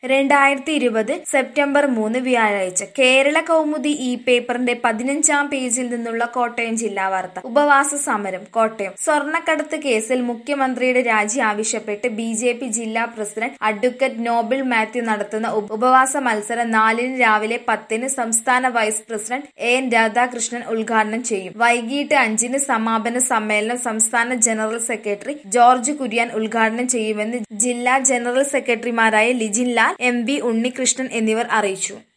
രണ്ടായിരത്തി ഇരുപത് സെപ്റ്റംബർ മൂന്ന് വ്യാഴാഴ്ച കേരള കൗമുദി ഈ പേപ്പറിന്റെ പതിനഞ്ചാം പേജിൽ നിന്നുള്ള കോട്ടയം ജില്ലാ വാർത്ത ഉപവാസ സമരം കോട്ടയം സ്വർണ്ണക്കടത്ത് കേസിൽ മുഖ്യമന്ത്രിയുടെ രാജി ആവശ്യപ്പെട്ട് ബി ജെ പി ജില്ലാ പ്രസിഡന്റ് അഡ്വക്കേറ്റ് നോബിൾ മാത്യു നടത്തുന്ന ഉപ- ഉപവാസ മത്സരം നാലിന് രാവിലെ പത്തിന് സംസ്ഥാന vice president A N Radhakrishnan ഉദ്ഘാടനം ചെയ്യും വൈകിട്ട് അഞ്ചിന് സമാപന സമ്മേളനം സംസ്ഥാന ജനറൽ സെക്രട്ടറി ജോർജ് കുര്യൻ ഉദ്ഘാടനം ചെയ്യുമെന്ന് ജില്ലാ ജനറൽ സെക്രട്ടറിമാരായ ലിജിൻ ലാൽ എം വി ഉണ്ണികൃഷ്ണൻ എന്നിവർ അറിയിച്ചു